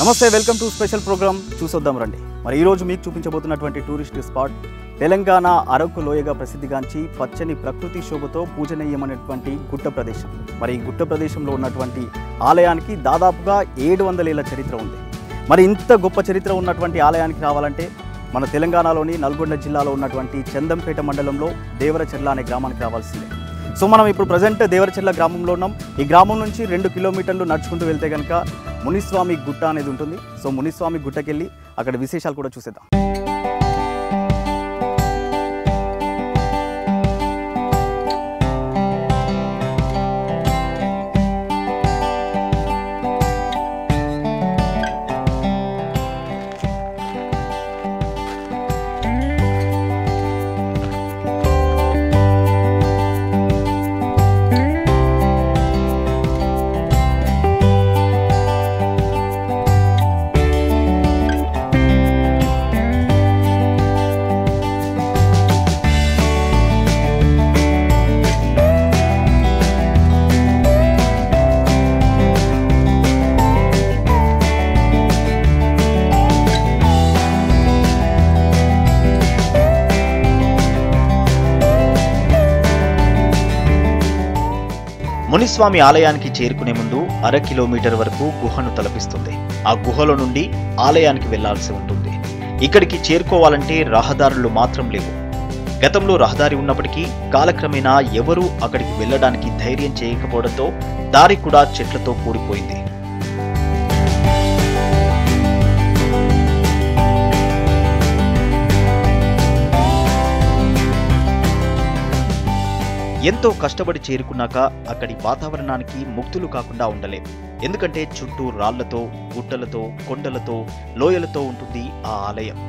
నమస్తే welcome to special programme చూసొద్దాం రండి మరి ఈరోజు మీకు చూపించబోతున్నటువంటి టూరిస్ట్ స్పాట్ తెలంగాణ అరకు లోయగా ప్రసిద్ధిగాంచి పచ్చని ప్రకృతి శోభతో పూజనీయమైనటువంటి గుట్ట ప్రదేశం మరి ఈ గుట్ట ప్రదేశంలో ఉన్నటువంటి ఆలయానికి దాదాపుగా ఏడు వందల ఏళ్ల చరిత్ర ఉంది మరి ఇంత గొప్ప చరిత్ర ఉన్నటువంటి ఆలయానికి రావాలంటే మన తెలంగాణలోని నల్గొండ జిల్లాలో ఉన్నటువంటి చందంపేట మండలంలో దేవరచెర్ల అనే గ్రామానికి రావాల్సిందే సో మనం ఇప్పుడు ప్రజెంట్ దేవరచెర్ల గ్రామంలో ఉన్నాం ఈ గ్రామం నుంచి రెండు కిలోమీటర్లు నడుచుకుంటూ వెళ్తే కనుక మునిస్వామి గుట్ట అనేది ఉంటుంది సో మునిస్వామి గుట్టకెళ్ళి అక్కడ విశేషాలు కూడా చూసేద్దాం మునిస్వామి ఆలయానికి చేరుకునే ముందు అర కిలోమీటర్ వరకు గుహను తలపిస్తుంది ఆ గుహలో నుండి ఆలయానికి వెళ్లాల్సి ఉంటుంది ఇక్కడికి చేరుకోవాలంటే రహదారులు మాత్రం లేవు గతంలో రహదారి ఉన్నప్పటికీ కాలక్రమేణా ఎవరూ అక్కడికి వెళ్ళడానికి ధైర్యం చేయకపోవడంతో దారి కూడా చెట్లతో కూడిపోయింది ఎంతో కష్టపడి చేరుకున్నాక అక్కడి వాతావరణానికి ముక్తులు కాకుండా ఉండలేం ఎందుకంటే చుట్టూ రాళ్లతో గుట్టలతో కొండలతో లోయలతో ఉంటుంది ఆ ఆలయం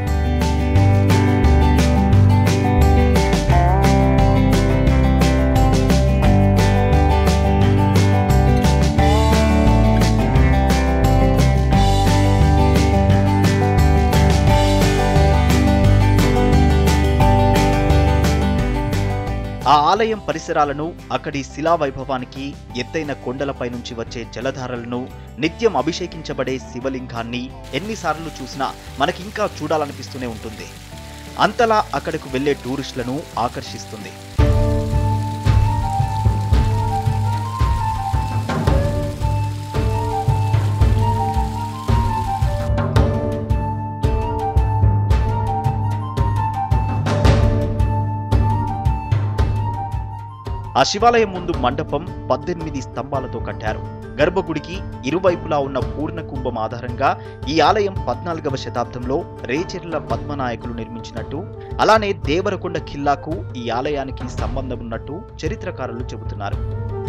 ఆ ఆలయం పరిసరాలను అక్కడి శిలా వైభవానికి ఎత్తైన కొండలపై నుంచి వచ్చే జలధారలను నిత్యం అభిషేకించబడే శివలింగాన్ని ఎన్నిసార్లు చూసినా మనకింకా చూడాలనిపిస్తూనే ఉంటుంది అంతలా అక్కడకు వెళ్లే టూరిస్టులను ఆకర్షిస్తుంది ఆ శివాలయం ముందు మండపం పద్దెనిమిది స్తంభాలతో కట్టారు గర్భగుడికి ఇరువైపులా ఉన్న పూర్ణ కుంభం ఆధారంగా ఈ ఆలయం పద్నాలుగవ శతాబ్దంలో రేచెర్ల పద్మనాయకులు నిర్మించినట్టు అలానే దేవరకొండ ఖిల్లాకు ఈ ఆలయానికి సంబంధం ఉన్నట్టు చరిత్రకారులు చెబుతున్నారు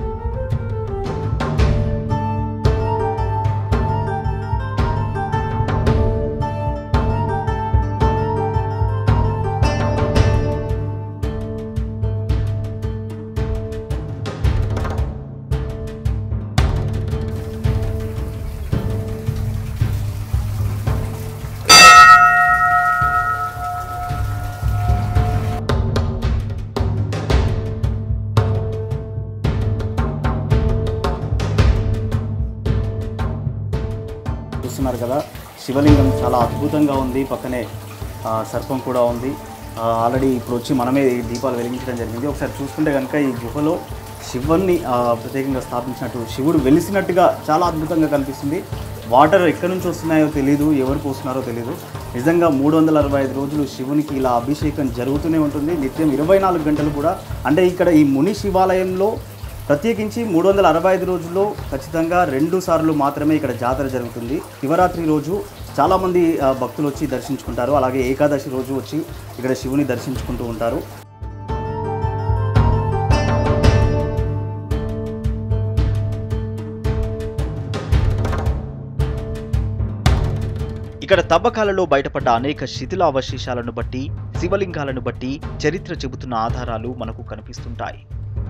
చూస్తున్నారు కదా శివలింగం చాలా అద్భుతంగా ఉంది పక్కనే ఆ, సర్పం కూడా ఉంది ఆ, ఆల్రెడీ ఇప్పుడు వచ్చి మనమే ఈ దీపాలు వెలిగించడం జరిగింది ఒకసారి చూసుకుంటే కనుక ఈ గుహలో శివుణ్ణి ఆ, ప్రత్యేకంగా స్థాపించినట్టు శివుడు వెలిసినట్టుగా చాలా అద్భుతంగా కనిపిస్తుంది వాటర్ ఎక్కడి నుంచి వస్తున్నాయో తెలియదు ఎవరు పోస్తున్నారో తెలియదు నిజంగా మూడు వందల అరవై ఐదు రోజులు శివునికి ఇలా అభిషేకం జరుగుతూనే ఉంటుంది నిత్యం ఇరవై నాలుగు గంటలు కూడా అంటే ఇక్కడ ఈ ముని శివాలయంలో ప్రత్యేకించి మూడు వందల అరవై ఐదు రోజుల్లో ఖచ్చితంగా రెండు సార్లు మాత్రమే ఇక్కడ జాతర జరుగుతుంది శివరాత్రి రోజు చాలామంది ఆ, భక్తులు వచ్చి దర్శించుకుంటారు అలాగే ఏకాదశి రోజు వచ్చి ఇక్కడ శివుని దర్శించుకుంటూ ఉంటారు ఇక్కడ తవ్వకాలలో బయటపడ్డ అనేక శిథిలావశేషాలను బట్టి శివలింగాలను బట్టి చరిత్ర చెబుతున్న ఆధారాలు మనకు కనిపిస్తుంటాయి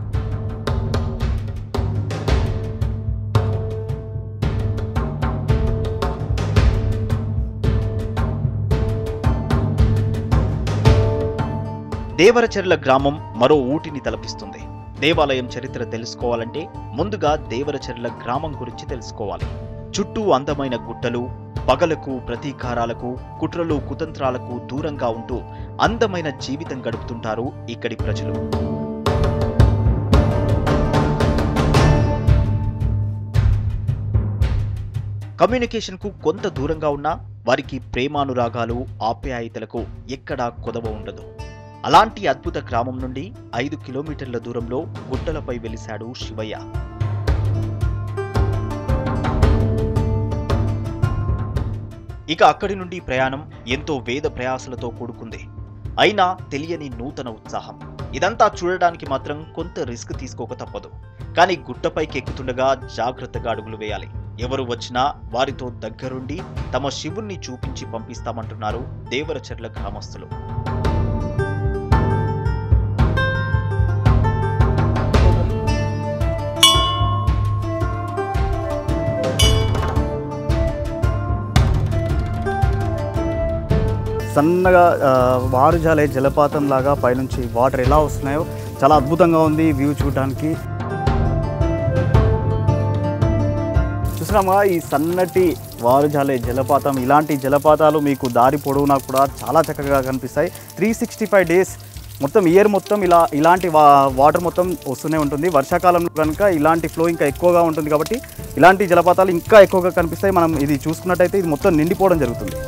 దేవరచెర్ల గ్రామం మరో ఊటిని తలపిస్తుంది దేవాలయం చరిత్ర తెలుసుకోవాలంటే ముందుగా దేవరచెర్ల గ్రామం గురించి తెలుసుకోవాలి చుట్టూ అందమైన గుట్టలు పగలకు ప్రతీకారాలకు కుట్రలు కుతంత్రాలకు దూరంగా ఉంటూ అందమైన జీవితం గడుపుతుంటారు ఇక్కడి ప్రజలు కమ్యూనికేషన్కు కొంత దూరంగా ఉన్నా వారికి ప్రేమానురాగాలు ఆప్యాయతలకు ఎక్కడా కొదవ ఉండదు అలాంటి అద్భుత గ్రామం నుండి ఐదు కిలోమీటర్ల దూరంలో గుట్టలపై వెలిశాడు శివయ్య ఇక అక్కడి నుండి ప్రయాణం ఎంతో వేద ప్రయాసలతో కూడుకుంది అయినా తెలియని నూతన ఉత్సాహం ఇదంతా చూడడానికి మాత్రం కొంత రిస్క్ తీసుకోక తప్పదు కానీ గుట్టపైకి ఎక్కుతుండగా జాగ్రత్తగా అడుగులు వేయాలి ఎవరు వచ్చినా వారితో దగ్గరుండి తమ శివుణ్ణి చూపించి పంపిస్తామంటున్నారు దేవరచెర్ల గ్రామస్తులు సన్నగా ఆ, వారుజాలే జలపాతం లాగా పైనుంచి వాటర్ ఎలా వస్తున్నాయో చాలా అద్భుతంగా ఉంది వ్యూ చూడడానికి చూసినామా ఈ సన్నటి వారుజాలే జలపాతం ఇలాంటి జలపాతాలు మీకు దారి పొడవునా కూడా చాలా చక్కగా కనిపిస్తాయి త్రీ సిక్స్టీ ఫైవ్ డేస్ మొత్తం ఇయర్ మొత్తం ఇలా ఇలాంటి వా వాటర్ మొత్తం వస్తూనే ఉంటుంది వర్షాకాలంలో కనుక ఇలాంటి ఫ్లో ఇంకా ఎక్కువగా ఉంటుంది కాబట్టి ఇలాంటి జలపాతాలు ఇంకా ఎక్కువగా కనిపిస్తాయి మనం ఇది చూసుకున్నట్టయితే ఇది మొత్తం నిండిపోవడం జరుగుతుంది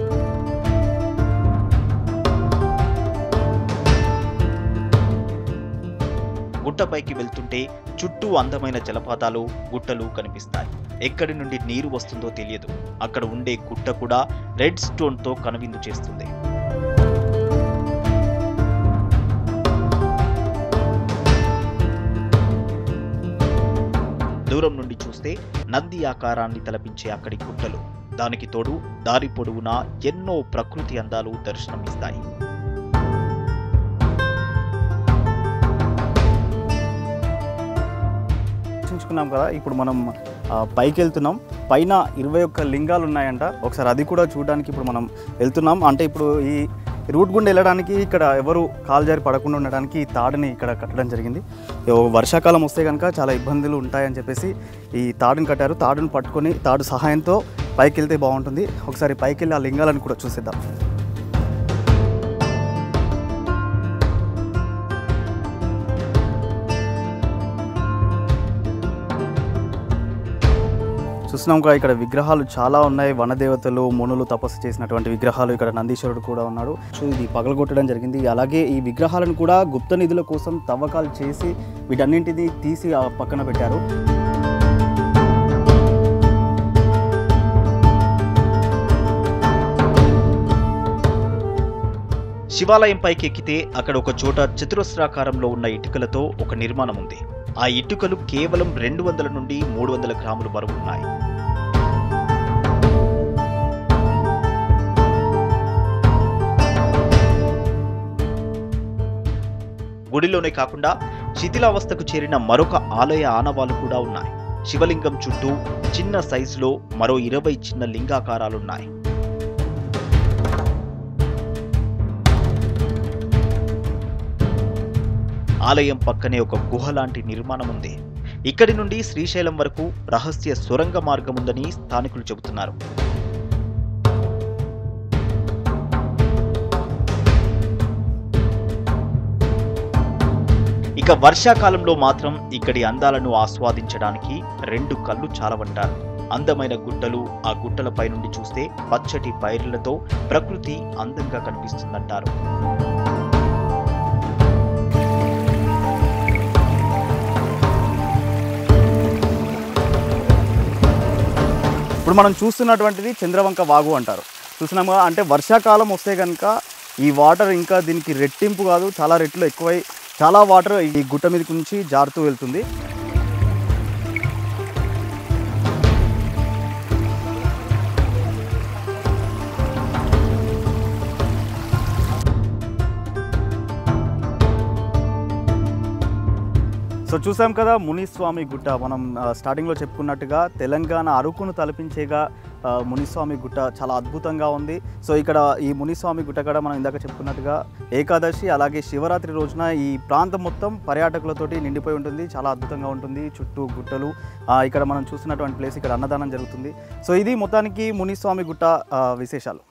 గుట్టపైకి వెళ్తుంటే చుట్టూ అందమైన జలపాతాలు గుట్టలు కనిపిస్తాయి ఎక్కడి నుండి నీరు వస్తుందో తెలియదు అక్కడ ఉండే గుట్ట కూడా రెడ్ స్టోన్ తో కనువిందు చేస్తుంది దూరం నుండి చూస్తే నంది ఆకారాన్ని తలపించే అక్కడి గుట్టలు దానికి తోడు దారి పొడవునా ఎన్నో ప్రకృతి అందాలు దర్శనమిస్తాయి చర్చించుకున్నాం కదా ఇప్పుడు మనం ఆ, పైకి వెళ్తున్నాం పైన ఇరవై ఒక్క లింగాలు ఉన్నాయంట ఒకసారి అది కూడా చూడడానికి ఇప్పుడు మనం వెళ్తున్నాం అంటే ఇప్పుడు ఈ రూట్ గుండా వెళ్ళడానికి ఇక్కడ ఎవరు కాలు జారి పడకుండా ఉండడానికి ఈ తాడుని ఇక్కడ కట్టడం జరిగింది ఓ వర్షాకాలం వస్తే కనుక చాలా ఇబ్బందులు ఉంటాయని చెప్పేసి ఈ తాడుని కట్టారు తాడుని పట్టుకొని తాడు సహాయంతో పైకి వెళ్తే బాగుంటుంది ఒకసారి పైకి వెళ్ళి ఆ లింగాలను కూడా చూసేద్దాం చూస్తున్నాం కదా ఇక్కడ విగ్రహాలు చాలా ఉన్నాయి వనదేవతలు మునులు తపస్సు చేసినటువంటి విగ్రహాలు ఇక్కడ నందీశ్వరుడు కూడా ఉన్నాడు సో ఇది పగలగొట్టడం జరిగింది అలాగే ఈ విగ్రహాలను కూడా గుప్త నిధుల కోసం తవ్వకాలు చేసి వీటన్నింటినీ తీసి ఆ పక్కన పెట్టారు శివాలయం పైకి ఎక్కితే అక్కడ ఒక చోట చతురస్రాకారంలో ఉన్న ఇటుకలతో ఒక నిర్మాణం ఉంది ఆ ఇటుకలు కేవలం రెండు వందల నుండి మూడు వందల గ్రాములు బరువు ఉన్నాయి గుడిలోనే కాకుండా శిథిలావస్థకు చేరిన మరొక ఆలయ ఆనవాలు కూడా ఉన్నాయి శివలింగం చుట్టూ చిన్న సైజులో మరో ఇరవై చిన్న లింగాకారాలున్నాయి ఆలయం పక్కనే ఒక గుహ లాంటి నిర్మాణం ఉంది ఇక్కడి నుండి శ్రీశైలం వరకు రహస్య సొరంగ మార్గం ఉందని స్థానికులు చెబుతున్నారు ఇక వర్షాకాలంలో మాత్రం ఇక్కడి అందాలను ఆస్వాదించడానికి రెండు కళ్ళు చాలవంటారు అందమైన గుట్టలు ఆ గుట్టలపై నుండి చూస్తే పచ్చటి పైర్లతో ప్రకృతి అందంగా కనిపిస్తుందంటారు ఇప్పుడు మనం చూస్తున్నటువంటిది చంద్రవంక వాగు అంటారు చూసినాము కదా, అంటే వర్షాకాలం వస్తే కనుక ఈ వాటర్ ఇంకా దీనికి రెట్టింపు కాదు చాలా రెట్లు ఎక్కువై చాలా వాటర్ ఈ గుట్ట మీద నుంచి జారుతూ వెళ్తుంది సో చూసాం కదా మునిస్వామి గుట్ట మనం ఆ, స్టార్టింగ్లో చెప్పుకున్నట్టుగా తెలంగాణ అరుకును తలపించేగా ఆ, మునిస్వామి గుట్ట చాలా అద్భుతంగా ఉంది సో ఇక్కడ ఈ మునిస్వామి గుట్ట కూడా మనం ఇందాక చెప్పుకున్నట్టుగా ఏకాదశి అలాగే శివరాత్రి రోజున ఈ ప్రాంతం మొత్తం పర్యాటకులతోటి నిండిపోయి ఉంటుంది చాలా అద్భుతంగా ఉంటుంది చుట్టూ గుట్టలు ఆ, ఇక్కడ మనం చూస్తున్నటువంటి ప్లేస్ ఇక్కడ అన్నదానం జరుగుతుంది సో ఇది మొత్తానికి మునిస్వామి గుట్ట ఆ, విశేషాలు